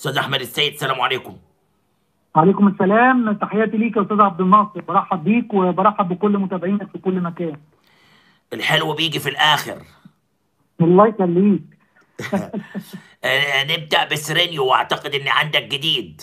استاذ احمد السيد السلام عليكم عليكم السلام تحياتي ليك يا استاذ عبد الناصر برحب بيك وبرحب بكل متابعينك في كل مكان الحلو بيجي في الاخر الله يخليك آه، نبدا بسرينيو واعتقد ان عندك جديد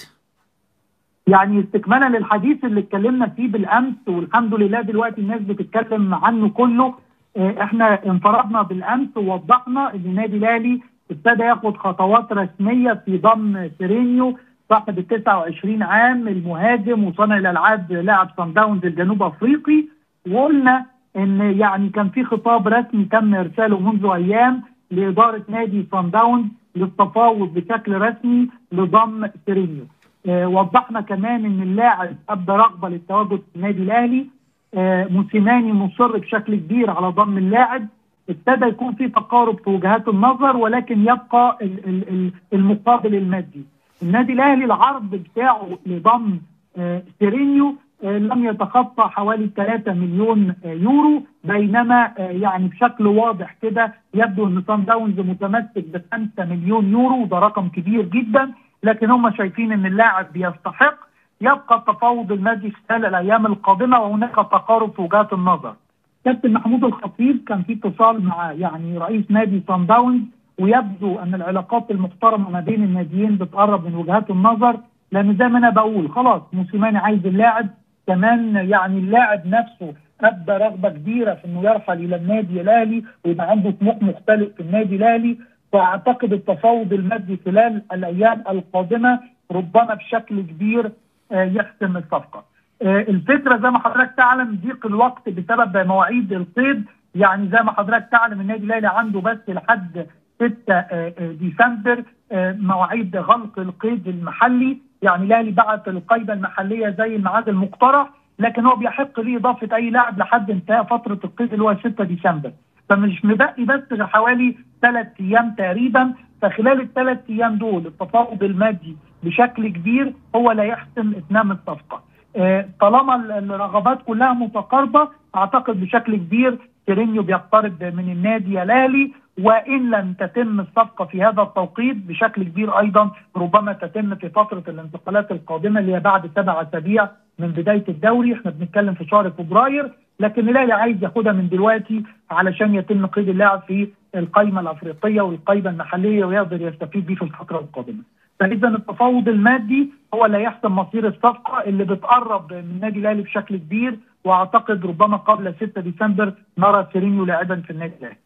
يعني استكمالا للحديث اللي اتكلمنا فيه بالامس والحمد لله دلوقتي الناس بتتكلم عنه كله آه، احنا انفردنا بالامس ووضحنا ان النادي الاهلي ابتدى ياخد خطوات رسميه في ضم سيرينيو صاحب ال 29 عام المهاجم وصانع الالعاب لاعب صن داونز الجنوب افريقي وقلنا ان يعني كان في خطاب رسمي تم ارساله منذ ايام لاداره نادي صن داونز للتفاوض بشكل رسمي لضم سيرينيو. آه وضحنا كمان ان اللاعب ابدى رغبه للتواجد في النادي الاهلي آه موسيماني مصر بشكل كبير على ضم اللاعب ابتدى يكون في تقارب في وجهات النظر ولكن يبقى ال- ال- ال- المقابل المادي. النادي الاهلي العرض بتاعه لضم آه، سيرينيو آه، لم يتخطى حوالي 3 مليون آه، يورو بينما آه، يعني بشكل واضح كده يبدو ان صن داونز متمسك ب 5 مليون يورو وده رقم كبير جدا لكن هم شايفين ان اللاعب بيستحق يبقى التفاوض المادي خلال الايام القادمه وهناك تقارب في وجهات النظر. كابتن محمود الخطيب كان في اتصال مع يعني رئيس نادي صن داونز ويبدو ان العلاقات المحترمه ما بين الناديين بتقرب من وجهات النظر لان زي ما انا بقول خلاص موسيماني عايز اللاعب كمان يعني اللاعب نفسه ابدى رغبه كبيره في انه يرحل الى النادي الاهلي ويبقى عنده طموح مختلف في النادي الاهلي فاعتقد التفاوض المادي خلال الايام القادمه ربما بشكل كبير آه، يحسم الصفقه. آه، الفكره زي ما حضرتك تعلم ضيق الوقت بسبب مواعيد القيد يعني زي ما حضرتك تعلم النادي الاهلي عنده بس لحد 6 آه، آه، ديسمبر آه، مواعيد غلق القيد المحلي يعني الاهلي بعت القيد المحليه زي الميعاد المقترح لكن هو بيحق ليه اضافه اي لاعب لحد انتهاء فتره القيد اللي هو 6 ديسمبر فمش مبقي بس غير حوالي ثلاث ايام تقريبا فخلال الثلاث ايام دول التفاوض المادي بشكل كبير هو لا يحسم اتمام الصفقه. آه، طالما ال- الرغبات كلها متقاربه اعتقد بشكل كبير سيرينيو بيقترب من النادي الاهلي وان لم تتم الصفقه في هذا التوقيت بشكل كبير ايضا ربما تتم في فتره الانتقالات القادمه اللي هي بعد سبع اسابيع من بدايه الدوري احنا بنتكلم في شهر فبراير لكن الاهلي عايز ياخدها من دلوقتي علشان يتم قيد اللاعب في القائمه الافريقيه والقائمه المحليه ويقدر يستفيد بيه في الفتره القادمه. فاذا التفاوض المادي هو اللي هيحسم مصير الصفقه اللي بتقرب من النادي الاهلي بشكل كبير واعتقد ربما قبل 6 ديسمبر نرى سيرينيو لاعبا في النادي الاهلي.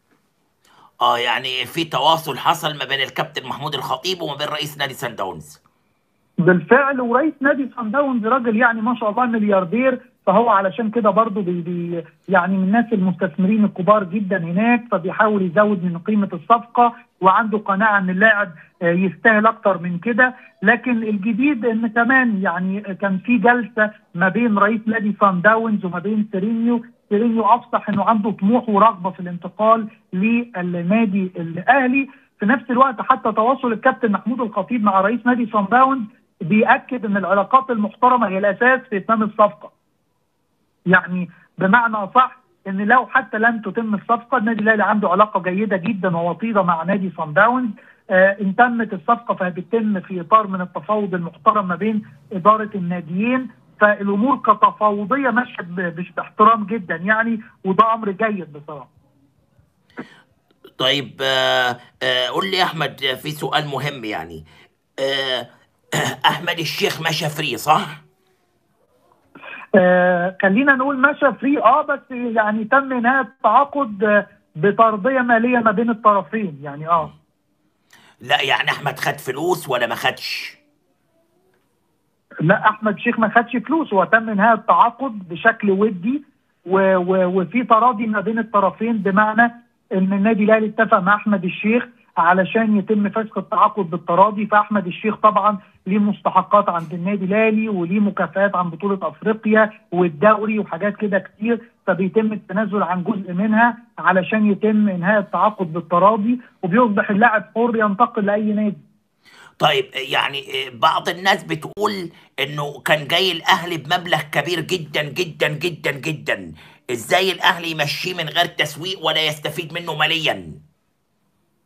اه يعني في تواصل حصل ما بين الكابتن محمود الخطيب وما بين رئيس نادي سان داونز بالفعل ورئيس نادي صن داونز راجل يعني ما شاء الله ملياردير فهو علشان كده برضه بي بي يعني من الناس المستثمرين الكبار جدا هناك فبيحاول يزود من قيمه الصفقه وعنده قناعه ان اللاعب آه، يستاهل اكتر من كده لكن الجديد ان كمان يعني كان في جلسه ما بين رئيس نادي صن داونز وما بين سيرينيو سيرينيو افصح انه عنده طموح ورغبه في الانتقال للنادي الاهلي في نفس الوقت حتى تواصل الكابتن محمود الخطيب مع رئيس نادي صن داونز بيأكد ان العلاقات المحترمه هي الاساس في اتمام الصفقه. يعني بمعنى صح ان لو حتى لم تتم الصفقه النادي الاهلي عنده علاقه جيده جدا ووطيده مع نادي صن داونز آه ان تمت الصفقه فبتتم في اطار من التفاوض المحترم ما بين اداره الناديين فالامور كتفاوضيه ماشيه ب- بش- باحترام جدا يعني وده امر جيد بصراحه. طيب آه آه قول لي يا احمد آه، في سؤال مهم يعني آه احمد الشيخ مشى فري صح؟ آه خلينا نقول مشى فري اه بس يعني تم انهاء التعاقد آه، بترضيه ماليه ما بين الطرفين يعني اه لا يعني احمد خد فلوس ولا ما خدش؟ لا احمد شيخ ما خدش فلوس هو تم انهاء التعاقد بشكل ودي و و وفي تراضي ما بين الطرفين بمعنى ان النادي الاهلي اتفق مع احمد الشيخ علشان يتم فسخ التعاقد بالتراضي فاحمد الشيخ طبعا ليه مستحقات عند النادي الاهلي وليه مكافآت عن بطوله افريقيا والدوري وحاجات كده كتير فبيتم التنازل عن جزء منها علشان يتم انهاء التعاقد بالتراضي وبيصبح اللاعب حر ينتقل لاي نادي طيب يعني آه، بعض الناس بتقول انه كان جاي الاهلي بمبلغ كبير جدا جدا جدا جدا ازاي الاهلي يمشيه من غير تسويق ولا يستفيد منه ماليا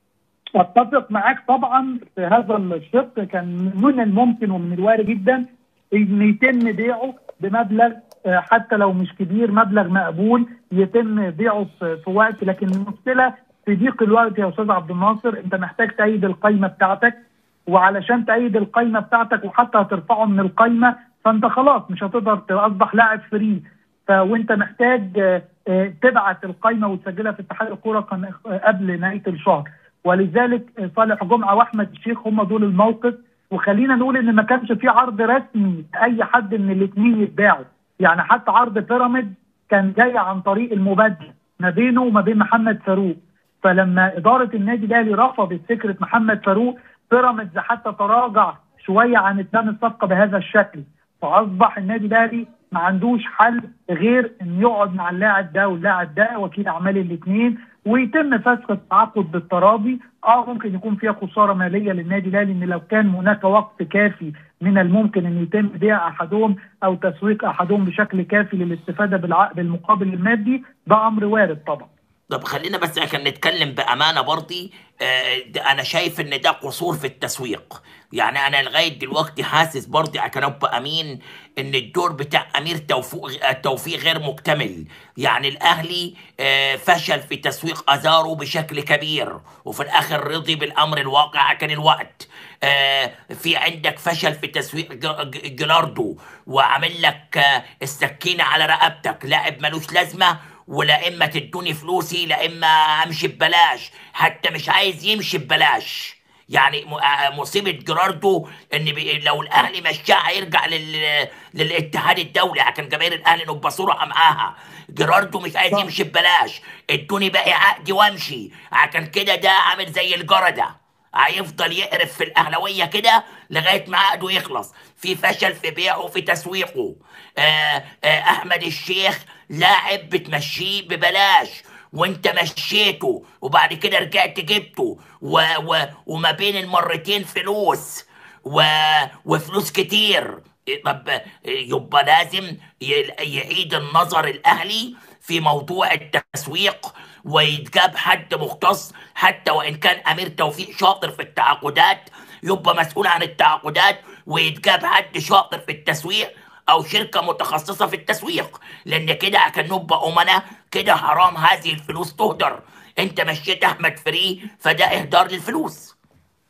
اتفق معاك طبعا في هذا الشق كان من الممكن ومن الوارد جدا ان يتم بيعه بمبلغ آه، حتى لو مش كبير مبلغ مقبول يتم بيعه في في وقت لكن المشكله في ضيق الوقت يا استاذ عبد الناصر انت محتاج تأيد القايمه بتاعتك وعلشان تأيد القايمه بتاعتك وحتى هترفعه من القايمه فانت خلاص مش هتقدر تصبح لاعب فري ف وانت محتاج آه، آه، تبعت القايمه وتسجلها في اتحاد الكوره كان قبل نهايه الشهر ولذلك آه، صالح جمعه واحمد الشيخ هم دول الموقف وخلينا نقول ان ما كانش في عرض رسمي اي حد من الاثنين يتباعوا يعني حتى عرض بيراميدز كان جاي عن طريق المبادله ما بينه وما بين محمد فاروق فلما اداره النادي الاهلي رفضت فكره محمد فاروق بيراميدز حتى تراجع شويه عن اتمام الصفقه بهذا الشكل فاصبح النادي الاهلي ما عندوش حل غير ان يقعد مع اللاعب ده واللاعب ده وكيل اعمال الاثنين ويتم فسخ التعاقد بالتراضي اه ممكن يكون فيها خساره ماليه للنادي الاهلي ان لو كان هناك وقت كافي من الممكن ان يتم بيع احدهم او تسويق احدهم بشكل كافي للاستفاده بالع- بالمقابل المادي ده امر وارد طبعا طب خلينا بس عشان نتكلم بأمانة برضي آه، ده أنا شايف إن ده قصور في التسويق يعني أنا لغاية دلوقتي حاسس برضي عشان أبقى أمين إن الدور بتاع أمير توفيق توفيق غير مكتمل يعني الأهلي آه، فشل في تسويق أزارو بشكل كبير وفي الآخر رضي بالأمر الواقع كان الوقت آه، في عندك فشل في تسويق ج- ج- جلاردو وعامل لك آه، السكينة على رقبتك لاعب ملوش لازمة ولا اما تدوني فلوسي لا اما امشي ببلاش حتى مش عايز يمشي ببلاش يعني م- آه مصيبه جيراردو ان بي لو الاهلي مشاه هيرجع لل... للاتحاد الدولي عشان جماهير الاهلي نبقى صراحه معاها جيراردو مش عايز صح. يمشي ببلاش ادوني باقي عقدي وامشي عشان كده ده عامل زي الجرده هيفضل يقرف في الاهلاويه كده لغايه ما عقده يخلص في فشل في بيعه وفي تسويقه آه آه احمد الشيخ لاعب بتمشيه ببلاش وانت مشيته وبعد كده رجعت جبته و و وما بين المرتين فلوس و وفلوس كتير طب يبقى لازم ي- يعيد النظر الاهلي في موضوع التسويق ويتجاب حد مختص حتى وان كان امير توفيق شاطر في التعاقدات يبقى مسؤول عن التعاقدات ويتجاب حد شاطر في التسويق او شركه متخصصه في التسويق لان كده عشان نبقى امنا كده حرام هذه الفلوس تهدر انت مشيت احمد فري فده اهدار للفلوس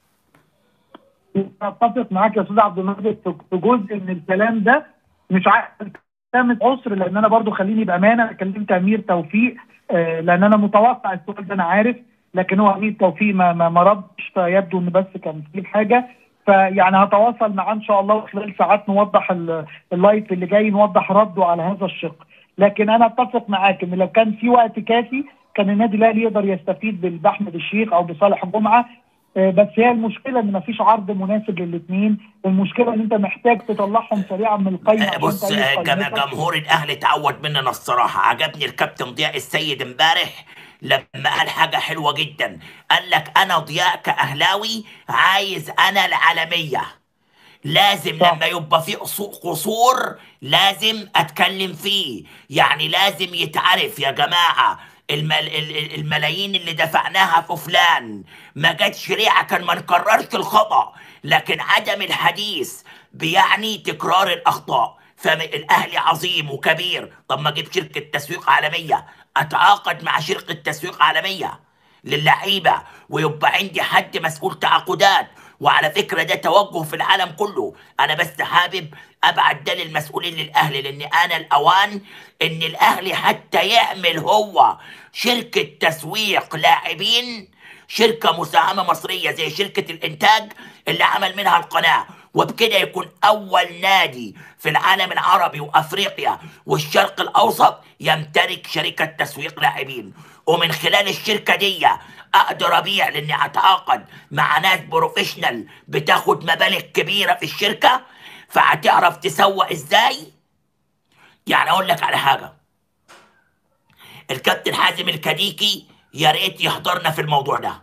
اتفق معاك يا استاذ عبد الناصر في في جزء من الكلام ده مش عارف كلمة عسر لان انا برضو خليني بامانه أنا كلمت امير توفيق آه، لان انا متوقع السؤال ده انا عارف لكن هو امير توفيق ما ما, ما ردش فيبدو ان بس كان في حاجه فيعني هتواصل معاه ان شاء الله وخلال ساعات نوضح ال- اللايف اللي جاي نوضح رده على هذا الشق لكن انا اتفق معاك ان لو كان في وقت كافي كان النادي الاهلي يقدر يستفيد باحمد الشيخ او بصالح جمعه آه، بس هي المشكله ان مفيش عرض مناسب للاثنين المشكله ان انت محتاج تطلعهم سريعا من القايمه آه، عشان بص تأيد آه، جم- قائمتك. جمهور الاهلي اتعود مننا الصراحه عجبني الكابتن ضياء السيد امبارح لما قال حاجه حلوه جدا قال لك انا ضياء كاهلاوي عايز انا العالميه لازم صح. لما يبقى في قصو- قصور لازم اتكلم فيه يعني لازم يتعرف يا جماعه المل... ال- ال- الملايين اللي دفعناها في فلان ما جاتش ليه عشان ما نكررش الخطا لكن عدم الحديث بيعني تكرار الاخطاء فالاهلي عظيم وكبير طب ما اجيب شركه تسويق عالميه اتعاقد مع شركه تسويق عالميه للعيبه ويبقى عندي حد مسؤول تعاقدات وعلى فكره ده توجه في العالم كله انا بس حابب ابعت ده للمسؤولين للاهلي لان انا الاوان ان الاهلي حتى يعمل هو شركه تسويق لاعبين شركه مساهمه مصريه زي شركه الانتاج اللي عمل منها القناه وبكده يكون اول نادي في العالم العربي وافريقيا والشرق الاوسط يمتلك شركه تسويق لاعبين ومن خلال الشركه دي اقدر ابيع لاني اتعاقد مع ناس بروفيشنال بتاخد مبالغ كبيره في الشركه فهتعرف تسوق ازاي يعني اقول لك على حاجه الكابتن حازم الكديكي يا ريت يحضرنا في الموضوع ده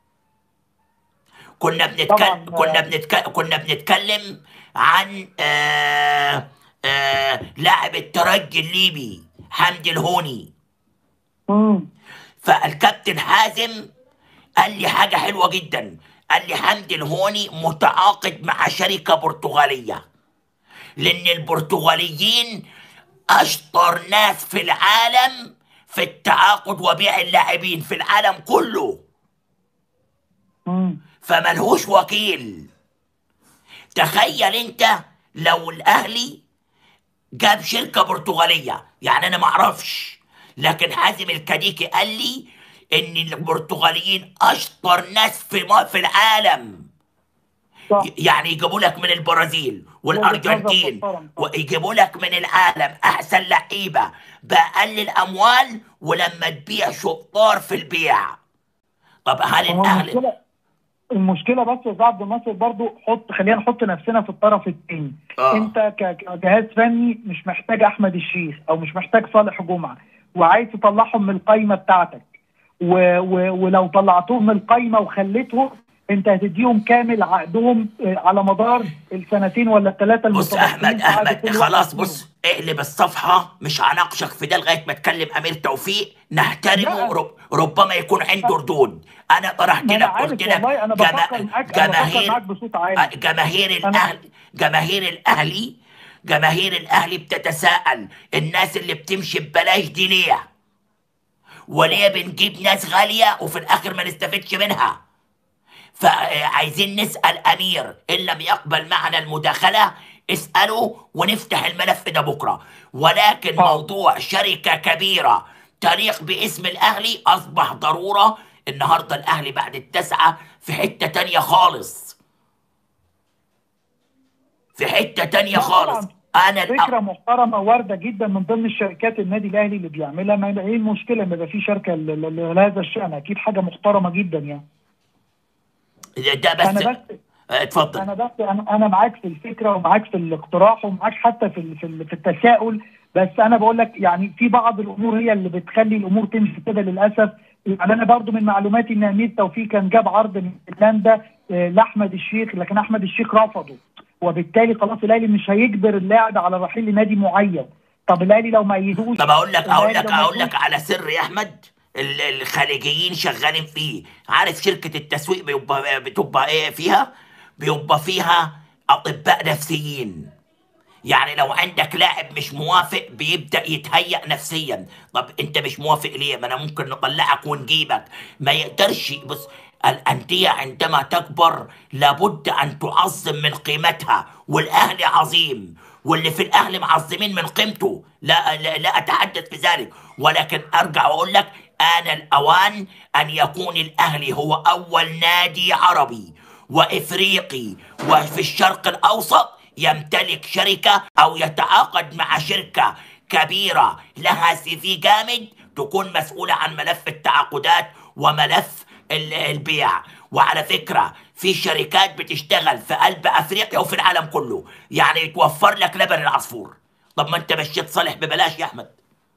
كنا بنتكلم طبعاً. كنا بنتكلم كنا بنتكلم عن آه آه لاعب الترجي الليبي حمدي الهوني مم. فالكابتن حازم قال لي حاجة حلوة جدا قال لي حمدي الهوني متعاقد مع شركة برتغالية لأن البرتغاليين أشطر ناس في العالم في التعاقد وبيع اللاعبين في العالم كله مم. فملهوش وكيل تخيل انت لو الاهلي جاب شركه برتغاليه يعني انا ما اعرفش لكن حازم الكديكي قال لي ان البرتغاليين اشطر ناس في ما في العالم صح يعني يجيبوا لك من البرازيل والارجنتين وجهة نظر محترم. ويجيبوا لك من العالم احسن لعيبه باقل الاموال ولما تبيع شطار في البيع طب هل هو الاهلي المشكله المشكله بس يا عبد الناصر برضو حط خلينا نحط نفسنا في الطرف الثاني آه. انت ك- كجهاز فني مش محتاج احمد الشيخ او مش محتاج صالح جمعه وعايز تطلعهم من القايمه بتاعتك و و ولو طلعتهم من القايمه وخليتهم انت هتديهم كامل عقدهم آه، على مدار السنتين ولا الثلاثه بص احمد بعد احمد كل واحد خلاص فيهم. بص اقلب الصفحه مش هناقشك في ده لغايه ما تكلم امير توفيق نحترمه لا. رب ربما يكون عنده ردود انا طرحت ما انا لك عارف قلت لك والله انا جما- بفكر معاك انا بفكر معاك بصوت عالي جماهير أنا- الاهلي جماهير الاهلي جماهير الاهلي بتتساءل الناس اللي بتمشي ببلاش دي ليه وليه بنجيب ناس غاليه وفي الاخر ما نستفدش منها فعايزين نسال امير ان لم يقبل معنا المداخله اساله ونفتح الملف ده بكره ولكن آه. موضوع شركه كبيره تليق باسم الاهلي اصبح ضروره النهارده الاهلي بعد التسعه في حته تانية خالص في حته تانية لا خالص طبعاً. انا الأ- فكره محترمه وارده جدا من ضمن الشركات النادي الاهلي اللي بيعملها ما ايه المشكله ما يبقى في شركه ل- ل- لهذا الشان اكيد حاجه محترمه جدا يعني ده بس انا بس اتفضل انا بس انا انا معاك في الفكره ومعاك في الاقتراح ومعاك حتى في ال- في ال- في التساؤل بس انا بقول لك يعني في بعض الامور هي اللي بتخلي الامور تمشي كده للاسف يعني انا برضو من معلوماتي ان امير توفيق كان جاب عرض من فنلندا آه، لاحمد الشيخ لكن احمد الشيخ رفضه وبالتالي خلاص الاهلي مش هيجبر اللاعب على الرحيل لنادي معين طب الاهلي لو ما ايدوش طب اقول لك اقول الأهلي لك لو ما اقول لك يدوش- على سر يا احمد ال- الخليجيين شغالين فيه عارف شركة التسويق بيبقى بتبقى ايه فيها بيبقى فيها اطباء نفسيين يعني لو عندك لاعب مش موافق بيبدأ يتهيأ نفسيا طب انت مش موافق ليه ما انا ممكن نطلعك ونجيبك ما يقدرش بص الأندية عندما تكبر لابد أن تعظم من قيمتها والأهلي عظيم واللي في الأهلي معظمين من قيمته لا, لا, لا أتحدث في ذلك ولكن أرجع وأقول لك آن الأوان أن يكون الأهلي هو أول نادي عربي وإفريقي وفي الشرق الأوسط يمتلك شركة أو يتعاقد مع شركة كبيرة لها سي في جامد تكون مسؤولة عن ملف التعاقدات وملف ال- البيع وعلى فكرة في شركات بتشتغل في قلب أفريقيا وفي العالم كله يعني يتوفر لك لبن العصفور طب ما انت مشيت صالح ببلاش يا أحمد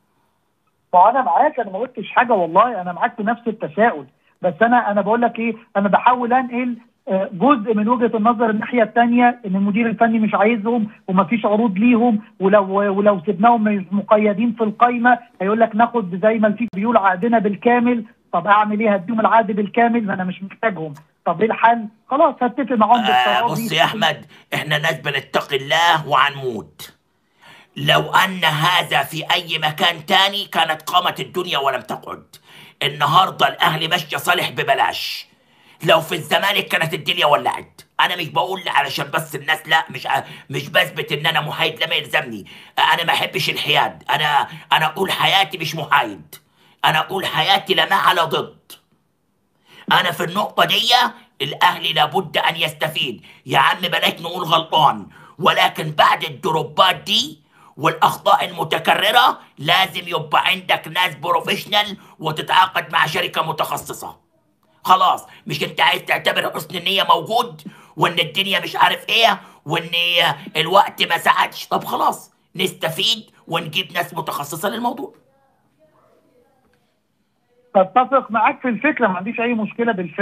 فانا معاك انا ما قلتش حاجه والله انا معاك في نفس التساؤل بس انا انا بقول لك ايه انا بحاول انقل آه، جزء من وجهه النظر الناحيه الثانيه ان المدير الفني مش عايزهم ومفيش عروض ليهم ولو ولو سيبناهم مش مقيدين في القايمه هيقول لك ناخد زي ما الفيفا بيقول عقدنا بالكامل طب اعمل ايه هديهم العقد بالكامل ما انا مش محتاجهم طب ايه الحل خلاص هتفق معاهم آه بالتراضي بص يا أحمد احنا ناس بنتقي الله وعنموت لو أن هذا في أي مكان تاني كانت قامت الدنيا ولم تقعد النهاردة الأهلي ماشية صالح ببلاش لو في الزمالك كانت الدنيا ولعت انا مش بقول علشان بس الناس لا مش ع- مش بثبت ان انا محايد لما يلزمني انا ما احبش الحياد انا انا اقول حياتي مش محايد انا اقول حياتي لا مع لا ضد انا في النقطه دي الاهلي لابد ان يستفيد يا عم بلاش نقول غلطان ولكن بعد الدروبات دي والاخطاء المتكرره لازم يبقى عندك ناس بروفيشنال وتتعاقد مع شركه متخصصه خلاص مش انت عايز تعتبر حسن النيه موجود وان الدنيا مش عارف ايه وان الوقت ما ساعدش طب خلاص نستفيد ونجيب ناس متخصصه للموضوع اتفق معاك في الفكره ما عنديش اي مشكله بالفعل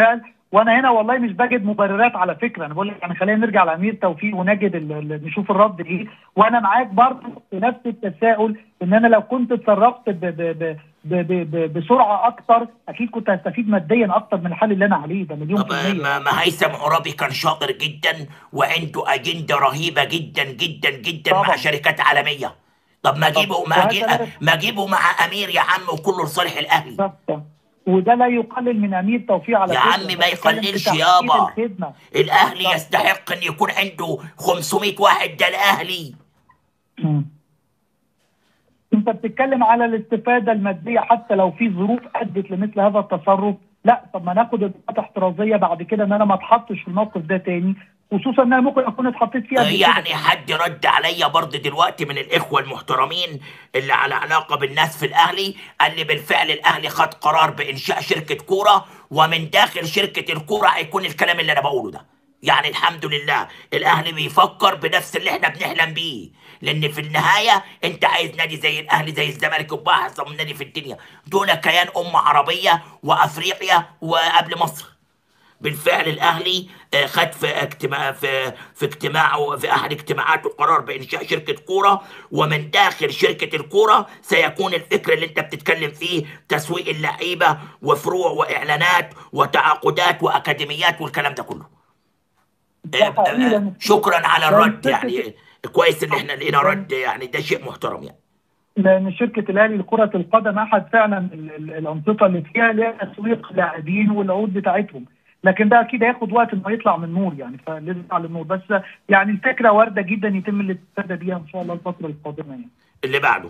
وانا هنا والله مش بجد مبررات على فكره انا بقول لك يعني خلينا نرجع لامير توفيق ونجد ال- ال- نشوف الرد ايه وانا معاك برضه في نفس التساؤل ان انا لو كنت اتصرفت ب ب ب ب ب ب بسرعه اكتر اكيد كنت هستفيد ماديا اكتر من الحل اللي انا عليه ده مليون طب في الميه ما, ما هيثم عرابي كان شاطر جدا وعنده اجنده رهيبه جدا جدا جدا مع طبعا. شركات عالميه طب ما اجيبه ما وهذا أجيب لا- ما اجيبه مع امير يا عم وكله لصالح الاهلي بالظبط. وده لا يقلل من امير توفيق على يا فكرة. عمي ما أنا بتكلم في يقللش تحقيق يابا. الخدمه الاهلي طب. يستحق ان يكون عنده 500 واحد ده الاهلي مم. انت بتتكلم على الاستفاده الماديه حتى لو في ظروف ادت لمثل هذا التصرف لا طب ما ناخد اجراءات احترازيه بعد كده ان انا ما اتحطش في الموقف ده تاني خصوصا ان انا ممكن اكون اتحطيت فيها قبل كده. يعني حد رد عليا برضه دلوقتي من الاخوه المحترمين اللي على علاقه بالناس في الاهلي قال لي بالفعل الاهلي خد قرار بانشاء شركه كوره ومن داخل شركه الكوره هيكون الكلام اللي انا بقوله ده يعني الحمد لله الاهلي بيفكر بنفس اللي احنا بنحلم بيه لان في النهايه انت عايز نادي زي الاهلي زي الزمالك يبقى اعظم نادي في الدنيا دول كيان امه عربيه وافريقيا وقبل مصر بالفعل الاهلي آه، خد في اجتماع في في اجتماعه في احد اجتماعاته قرار بانشاء شركه كوره ومن داخل شركه الكوره سيكون الفكر اللي انت بتتكلم فيه تسويق اللعيبه وفروع واعلانات وتعاقدات واكاديميات والكلام ده كله ده آه، حقيقي آه، لأن- شكرا على لأن الرد فكرة- يعني كويس ان احنا لقينا رد يعني ده شيء محترم يعني لان شركه الاهلي لكره القدم احد فعلا ال- ال- الانشطه اللي فيها ليها تسويق لاعبين والعقود بتاعتهم لكن ده اكيد هياخد وقت انه يطلع من نور يعني فلازم يطلع للنور بس يعني الفكره وارده جدا يتم الاستفاده بيها ان شاء الله الفتره القادمه يعني اللي بعده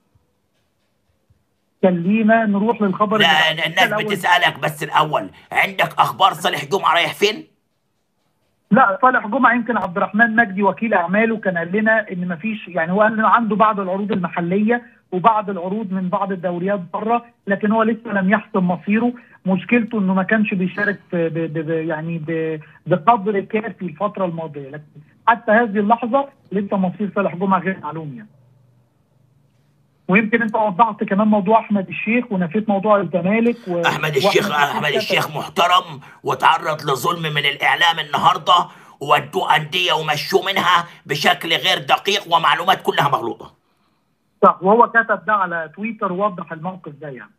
خلينا نروح للخبر اللي لا بعده. الناس الأول- بتسالك بس الاول عندك اخبار صالح جمعه رايح فين؟ لا صالح جمعه يمكن عبد الرحمن مجدي وكيل اعماله كان قال لنا ان مفيش يعني هو قال لنا عنده بعض العروض المحليه وبعض العروض من بعض الدوريات بره لكن هو لسه لم يحسم مصيره مشكلته انه ما كانش بيشارك في ب ب ب يعني ب بقدر كافي الفتره الماضيه لكن حتى هذه اللحظه لسه مصير صالح جمعه غير معلوم يعني ويمكن انت وضحت كمان موضوع احمد الشيخ ونفيت موضوع الزمالك و... احمد الشيخ احمد كتب. الشيخ محترم وتعرض لظلم من الاعلام النهارده ودوه انديه ومشوه منها بشكل غير دقيق ومعلومات كلها مغلوطه صح وهو كتب ده على تويتر ووضح الموقف ده يعني